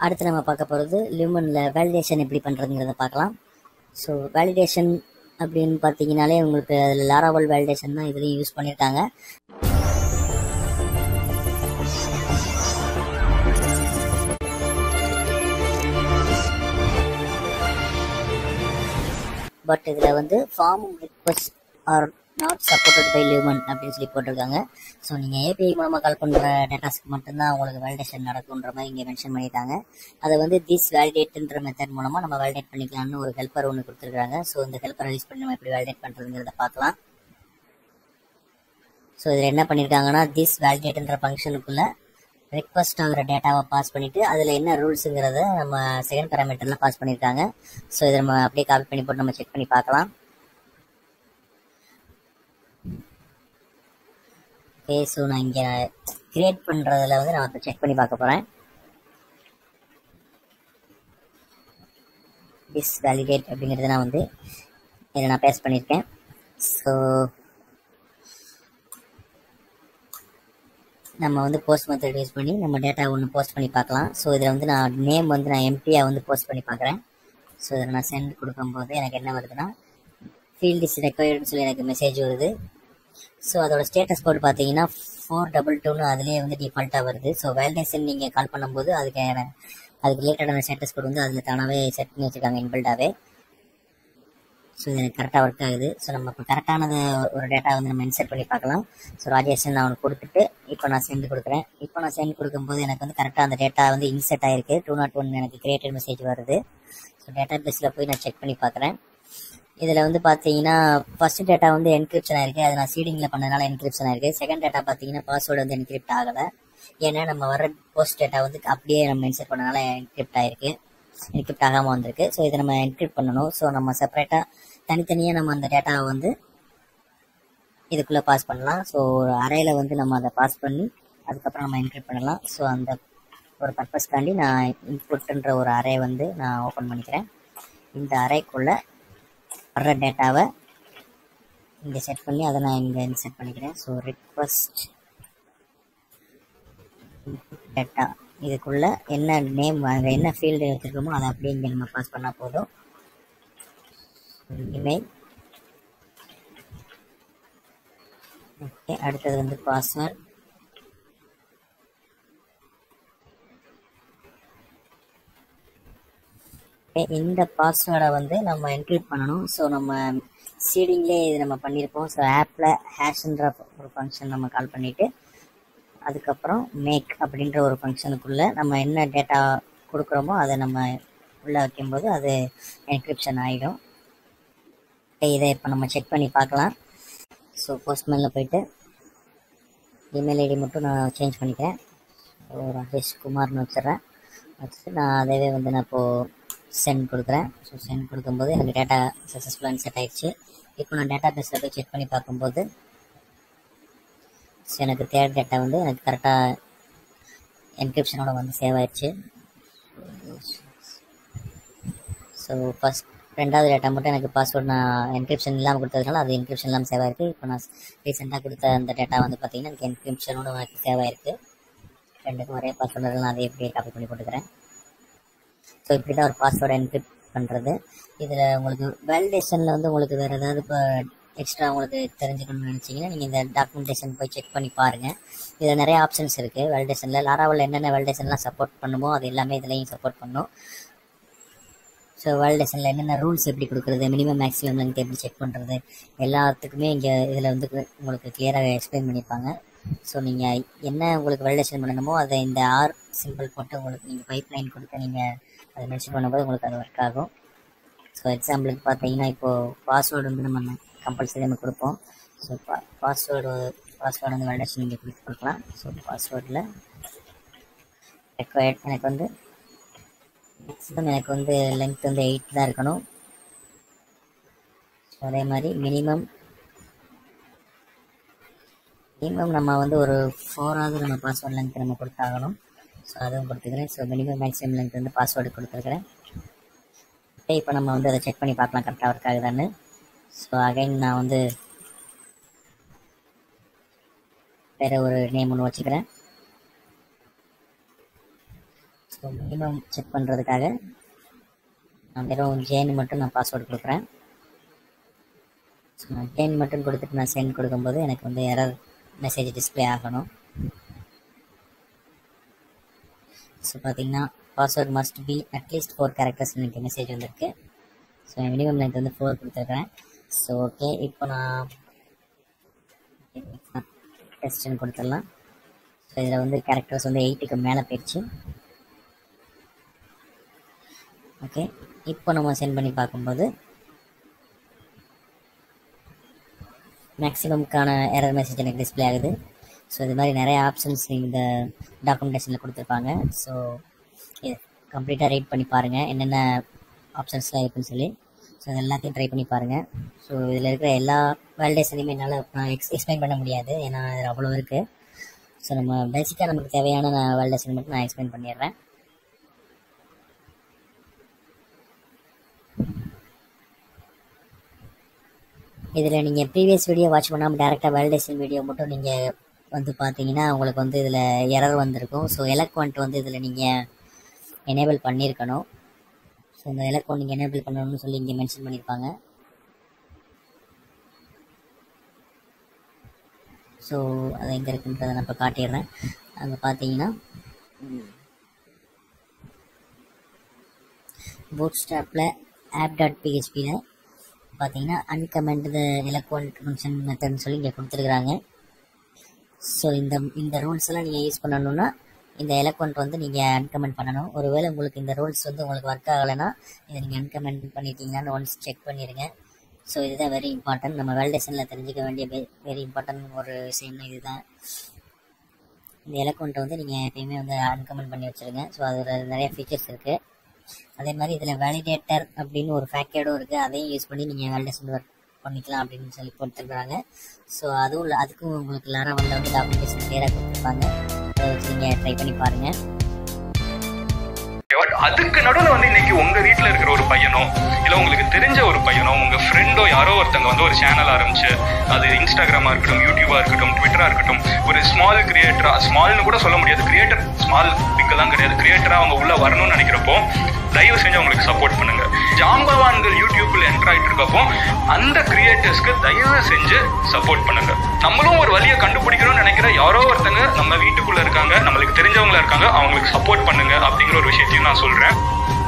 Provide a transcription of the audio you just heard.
அடுத்து நம்ம பார்க்க போகிறது லியூமனில் வேலிடேஷன் எப்படி பண்ணுறதுங்கிறத பார்க்கலாம் ஸோ வேலிடேஷன் அப்படின்னு பார்த்தீங்கனாலே உங்களுக்கு அதில் லாராவல் வேலிடேஷன் தான் இதுலேயும் யூஸ் பண்ணியிருக்காங்க பட் இதில் வந்து form request are not supported by Lumen அப்படின்னு சொல்லி போட்டிருக்காங்க ஸோ நீங்கள் ஏபிஐ மூலமாக கால் பண்ணுற டேட்டாஸ்க்கு மட்டும்தான் உங்களுக்கு வேலிடேஷன் நடக்குன்ற மாதிரி இங்கே மென்ஷன் பண்ணியிருக்காங்க அதை வந்து திஸ் வேலிடேட்ன்ற மெத்தட் மூலமாக நம்ம வேலிடேட் பண்ணிக்கலாம்னு ஒரு ஹெல்ப்பர் ஒன்று கொடுத்துருக்காங்க ஸோ இந்த ஹெல்ப்பரை யூஸ் பண்ணி நம்ம எப்படி வேலிடேட் பண்ணுறதுங்கிறத பார்க்கலாம் ஸோ இதில் என்ன பண்ணியிருக்காங்கன்னா திஸ் வேலிடேட்ன்ற ஃபங்க்ஷனுக்குள்ள ரெக்வஸ்ட் ஆகிற டேட்டாவை பாஸ் பண்ணிட்டு அதில் என்ன ரூல்ஸுங்கிறத நம்ம செகண்ட் பேராமீட்டரில் பாஸ் பண்ணியிருக்காங்க ஸோ இதை நம்ம அப்படியே காப்பி பண்ணி போட்டு நம்ம செக் பண்ணி பார்க்கலாம் ஓகே ஸோ நான் இங்கே கிரியேட் பண்ணுறதுல வந்து நான் இப்போ செக் பண்ணி பார்க்க போகிறேன் டிஸ் வேலிடேட் அப்படிங்கிறத நான் வந்து இதை நான் பேஸ்ட் பண்ணியிருக்கேன் ஸோ நம்ம வந்து போஸ்ட் மெத்தட் யூஸ் பண்ணி நம்ம டேட்டா ஒன்று போஸ்ட் பண்ணி பார்க்கலாம் ஸோ இதில் வந்து நான் நேம் வந்து நான் எம்டியாக வந்து போஸ்ட் பண்ணி பார்க்குறேன் ஸோ இதில் நான் சென்ட் கொடுக்கும்போது எனக்கு என்ன வருதுன்னா ஃபீல்ட் இஸ் ரெக்வயர்டுன்னு சொல்லி எனக்கு மெசேஜ் வருது ஸோ அதோட ஸ்டேட்டஸ் கோட் பார்த்தீங்கன்னா ஃபோர் டபுள் டூன்னு அதுலேயே வந்து டிஃபால்ட்டாக வருது ஸோ வேலிடேஷன் நீங்கள் கால் பண்ணும்போது அதுக்கு அதுக்கு ரிலேட்டடான ஸ்டேட்டஸ் கோட் வந்து அதில் தானாகவே செட் பண்ணி வச்சுருக்காங்க இன்பில்டாகவே ஸோ இது எனக்கு கரெக்டாக ஒர்க் ஆகுது ஸோ நம்ம இப்போ கரெக்டானது ஒரு டேட்டா வந்து நம்ம இன்சர்ட் பண்ணி பார்க்கலாம் ஸோ ராஜேஷன் நான் அவனுக்கு கொடுத்துட்டு இப்போ நான் சென்ட் கொடுக்குறேன் இப்போ நான் சென்ட் கொடுக்கும்போது எனக்கு வந்து கரெக்டாக அந்த டேட்டா வந்து இன்செர்ட் ஆயிருக்கு டூ நாட் ஒன் எனக்கு கிரியேட்டட் மெசேஜ் வருது ஸோ டேட்டா பேஸில் போய் நான் செக் பண்ணி பார்க்குறேன் இதில் வந்து பார்த்தீங்கன்னா ஃபர்ஸ்ட் டேட்டா வந்து என்கிரிப்ஷன் ஆயிருக்கு அது நான் சீடிங்கில் பண்ணனால என்கிரிப்ஷன் ஆயிருக்கு செகண்ட் டேட்டா பார்த்தீங்கன்னா பாஸ்வேர்டு வந்து என்கிரிப்ட் ஆகலை ஏன்னா நம்ம வர போஸ்ட் டேட்டா வந்து அப்படியே நம்ம இன்சர்ட் பண்ணனால என்கிரிப்ட் ஆயிருக்கு என்கிரிப்ட் ஆகாமல் வந்திருக்கு ஸோ இதை நம்ம என்கிரிப்ட் பண்ணணும் ஸோ நம்ம செப்பரேட்டாக தனித்தனியாக நம்ம அந்த டேட்டாவை வந்து இதுக்குள்ளே பாஸ் பண்ணலாம் ஸோ ஒரு அறையில் வந்து நம்ம அதை பாஸ் பண்ணி அதுக்கப்புறம் நம்ம என்கிரிப்ட் பண்ணலாம் ஸோ அந்த ஒரு பர்பஸ்க்காண்டி நான் இன்புட்ன்ற ஒரு அறை வந்து நான் ஓப்பன் பண்ணிக்கிறேன் இந்த அறைக்குள்ளே வர்ற டேட்டாவை இங்கே செட் பண்ணி அதை நான் இங்கே இன்செட் பண்ணிக்கிறேன் ஸோ ரிக்வஸ்ட் டேட்டா இதுக்குள்ள என்ன நேம் அங்கே என்ன ஃபீல்டு வச்சுருக்கோமோ அதை அப்படியே இங்கே நம்ம பாஸ் பண்ணால் போதும் இமெயில் ஓகே அடுத்தது வந்து பாஸ்வேர்ட் இந்த பாஸ்வேர்டை வந்து நம்ம என்கிரிப்ட் பண்ணணும் ஸோ நம்ம சீடிங்லேயே இது நம்ம பண்ணியிருப்போம் ஸோ ஆப்பில் ஹேஷ்ன்ற ஒரு ஃபங்க்ஷன் நம்ம கால் பண்ணிவிட்டு அதுக்கப்புறம் மேக் அப்படின்ற ஒரு ஃபங்க்ஷனுக்குள்ளே நம்ம என்ன டேட்டா கொடுக்குறோமோ அதை நம்ம உள்ளே வைக்கும்போது அது என்கிரிப்ஷன் ஆகிடும் இதை இப்போ நம்ம செக் பண்ணி பார்க்கலாம் ஸோ போஸ்ட்மேனில் போயிட்டு இமெயில் ஐடி மட்டும் நான் சேஞ்ச் பண்ணிக்கிறேன் ஸோ ராஜேஷ் குமார்னு வச்சிடுறேன் வச்சுட்டு நான் அதேவே வந்து நான் இப்போது சென்ட் கொடுக்குறேன் ஸோ சென்ட் கொடுக்கும்போது எனக்கு டேட்டா சக்ஸஸ்ஃபுல்லாக செட் ஆயிடுச்சு இப்போ நான் டேட்டா பேஸில் போய் செக் பண்ணி பார்க்கும்போது ஸோ எனக்கு தேர்ட் டேட்டா வந்து எனக்கு கரெக்டாக என்கிரிப்ஷனோட வந்து சேவ் ஆயிடுச்சு ஸோ ஃபஸ்ட் ரெண்டாவது டேட்டா மட்டும் எனக்கு பாஸ்வேர்ட் நான் என்கிரிப்ஷன் இல்லாமல் கொடுத்ததுனால அது என்கிரிப்ஷன் இல்லாமல் சேவ் ஆயிருக்கு இப்போ நான் ரீசெண்டாக கொடுத்த அந்த டேட்டா வந்து பார்த்தீங்கன்னா எனக்கு என்கிரிப்ஷனோட எனக்கு சேவ் ஆயிருக்கு ரெண்டுக்கும் ஒரே பாஸ்வேர்டு நான் அதை எப்படியே காப்பி பண்ணி போட்டுக்கிறேன் ஸோ இப்படி தான் ஒரு பாஸ்வேர்டை என்கிரிப்ட் பண்ணுறது இதில் உங்களுக்கு வேலிடேஷனில் வந்து உங்களுக்கு வேறு ஏதாவது இப்போ எக்ஸ்ட்ரா உங்களுக்கு தெரிஞ்சுக்கணும்னு நினச்சிங்கன்னா நீங்கள் இந்த டாக்குமெண்டேஷன் போய் செக் பண்ணி பாருங்கள் இதில் நிறைய ஆப்ஷன்ஸ் இருக்குது வேலிடேஷனில் லாராவில் என்னென்ன வேலிடேஷன்லாம் சப்போர்ட் பண்ணுமோ அது எல்லாமே இதுலேயும் சப்போர்ட் பண்ணும் ஸோ வேலிடேஷனில் என்னென்ன ரூல்ஸ் எப்படி கொடுக்குறது மினிமம் மேக்ஸிமம் லென்த் எப்படி செக் பண்ணுறது எல்லாத்துக்குமே இங்கே இதில் வந்து உங்களுக்கு கிளியராக எக்ஸ்பிளைன் பண்ணியிருப்பாங்க ஸோ நீங்கள் என்ன உங்களுக்கு வேலிடேஷன் பண்ணணுமோ அதை இந்த ஆர் சிம்பிள் போட்டு உங்களுக்கு நீங்கள் பைப் லைன் கொடுத்து நீங்கள் அதை மென்ஷன் பண்ணும்போது உங்களுக்கு அது ஒர்க் ஆகும் ஸோ எக்ஸாம்பிளுக்கு பார்த்தீங்கன்னா இப்போது பாஸ்வேர்டு வந்து நம்ம கம்பல்சரி நம்ம கொடுப்போம் ஸோ பா பாஸ்வேர்டு பாஸ்வேர்டு வந்து வேலிடேஷன் நீங்கள் கொடுத்து கொடுக்கலாம் ஸோ பாஸ்வேர்டில் ரெக்வயர்ட் எனக்கு வந்து மேக்ஸிமம் எனக்கு வந்து லென்த் வந்து எயிட் தான் இருக்கணும் ஸோ அதே மாதிரி மினிமம் மினிமம் நம்ம வந்து ஒரு ஃபோராவது நம்ம பாஸ்வேர்ட் லென்த் நம்ம கொடுத்தாகணும் ஸோ அதுவும் கொடுத்துக்கிறேன் ஸோ மினிமம் மேக்ஸிமம் லென்த் வந்து பாஸ்வேர்டு கொடுத்துருக்குறேன் இப்போ நம்ம வந்து அதை செக் பண்ணி பார்க்கலாம் கரெக்டாக ஒர்க் ஆகுதான்னு ஸோ அகைன் நான் வந்து வேறு ஒரு நேம் ஒன்று வச்சுக்கிறேன் ஸோ ஸோ மினிமம் செக் பண்ணுறதுக்காக நான் வெறும் ஜேன்னு மட்டும் நான் பாஸ்வேர்டு கொடுக்குறேன் ஸோ நான் ஜேன் மட்டும் கொடுத்துட்டு நான் சென்ட் கொடுக்கும்போது எனக்கு வந்து எரர் மெசேஜ் டிஸ்ப்ளே ஆகணும் ஸோ பார்த்தீங்கன்னா password must be at least four characters எனக்கு மெசேஜ் வந்திருக்கு ஸோ மினிமம் லென்த் வந்து ஃபோர் கொடுத்துருக்குறேன் ஸோ ஓகே இப்போ நான் டெஸ்ட்னு கொடுத்துடலாம் ஸோ இதில் வந்து கேரக்டர்ஸ் வந்து எயிட்டுக்கு மேலே போயிடுச்சு ஓகே இப்போ நம்ம சென்ட் பண்ணி பார்க்கும்போது மேக்ஸிமம்க்கான எரர் மெசேஜ் எனக்கு டிஸ்ப்ளே ஆகுது ஸோ இது மாதிரி நிறைய ஆப்ஷன்ஸ் இந்த டாக்குமெண்டேஷனில் கொடுத்துருப்பாங்க ஸோ கம்ப்ளீட்டாக ரீட் பண்ணி பாருங்கள் என்னென்ன ஆப்ஷன்ஸ்லாம் இருக்குன்னு சொல்லி ஸோ இது எல்லாத்தையும் ட்ரை பண்ணி பாருங்கள் ஸோ இதில் இருக்கிற எல்லா வேலிடேஷனையுமே என்னால் நான் எக்ஸ் எக்ஸ்பிளைன் பண்ண முடியாது ஏன்னா இது அவ்வளோ இருக்குது ஸோ நம்ம பேசிக்காக நமக்கு தேவையான வேலிடேஷன் மட்டும் நான் எக்ஸ்பிளைன் பண்ணிடுறேன் இதில் நீங்கள் ப்ரீவியஸ் வீடியோ வாட்ச் பண்ணாமல் டேரெக்டாக வேலிடேஷன் வீடியோ மட்டும் நீங்கள் வந்து பார்த்தீங்கன்னா உங்களுக்கு வந்து இதில் எரர் வந்திருக்கும் ஸோ எலக்வன்ட் வந்து இதில் நீங்கள் எனேபிள் பண்ணியிருக்கணும் ஸோ இந்த எலக்வன்ட் நீங்கள் எனேபிள் பண்ணணும்னு சொல்லி இங்கே மென்ஷன் பண்ணியிருப்பாங்க ஸோ அது எங்கே இருக்குன்றதை நான் இப்போ காட்டிடுறேன் அங்கே பார்த்தீங்கன்னா பூட் ஸ்டாப்பில் ஆப் டாட் பிஹெச்பியில் பார்த்தீங்கன்னா அன்கமெண்ட் எலக்வன்ட் ஃபங்க்ஷன் மெத்தட்னு சொல்லி இங்கே கொடுத்துருக்குறாங்க ஸோ இந்த இந்த ரூல்ஸ் எல்லாம் நீங்கள் யூஸ் பண்ணணும்னா இந்த எலக்வன்ட் வந்து நீங்கள் அன்கமெண்ட் பண்ணணும் ஒருவேளை உங்களுக்கு இந்த ரூல்ஸ் வந்து உங்களுக்கு ஒர்க் ஆகலைன்னா இதை நீங்கள் அன்கமெண்ட் பண்ணிட்டீங்கன்னு ஒன்ஸ் செக் பண்ணிடுங்க ஸோ இதுதான் வெரி இம்பார்ட்டன்ட் நம்ம வேலிடேஷனில் தெரிஞ்சுக்க வேண்டிய வெரி இம்பார்ட்டன்ட் ஒரு விஷயம்னா இதுதான் இந்த எலக்வன்ட்டை வந்து நீங்கள் எப்பயுமே வந்து அன்கமெண்ட் பண்ணி வச்சுருங்க ஸோ அதில் நிறைய ஃபீச்சர்ஸ் இருக்குது அதே மாதிரி இதில் வேலிடேட்டர் அப்படின்னு ஒரு ஃபேக்டர்டும் இருக்குது அதையும் யூஸ் பண்ணி நீங்கள் வேலிடேஷன் ஒர்க் பண்ணிக்கலாம் அப்படின்னு சொல்லி கொடுத்துருக்குறாங்க ஸோ அதுவும் இல்லை அதுக்கும் உங்களுக்கு லாராவலில் வந்து டாக்குமெண்டேஷன் கிளியராக கொடுத்துருப்பாங்க அதை வச்சு நீங்கள் ட்ரை பண்ணி பாருங்கள் அதுக்கு நடுவில் வந்து இன்னைக்கு உங்க வீட்டில் இருக்கிற ஒரு பையனோ இல்லை உங்களுக்கு தெரிஞ்ச ஒரு பையனோ உங்க ஃப்ரெண்டோ யாரோ ஒருத்தங்க வந்து ஒரு சேனல் ஆரம்பிச்சு அது இன்ஸ்டாகிராமா இருக்கட்டும் யூடியூபா இருக்கட்டும் ட்விட்டரா இருக்கட்டும் ஒரு ஸ்மால் கிரியேட்டரா ஸ்மால்னு கூட சொல்ல முடியாது கிரியேட்டர் ஸ்மால் பிக்கெல்லாம் கிடையாது கிரியேட்டரா அவங்க உள்ள வரணும்னு நினைக்கிறப்போ தயவு செஞ்சு அவங்களுக்கு சப்போர்ட் பண்ணுங்க ஜாம்பவான்கள் யூடியூப்ல என்டர் ஆயிட்டு இருக்கப்போ அந்த கிரியேட்டர்ஸ்க்கு தயவு செஞ்சு சப்போர்ட் பண்ணுங்க நம்மளும் ஒரு வழியை கண்டுபிடிக்கணும்னு நினைக்கிற யாரோ ஒருத்தங்க நம்ம வீட்டுக்குள்ள இருக்காங்க நம்மளுக்கு தெரிஞ்சவங்களா இருக்காங்க அவங்களுக்கு சப்போர்ட் பண்ணுங்க அப்படிங்கிற ஒரு விஷயத்தையும் நான் சொல்றேன்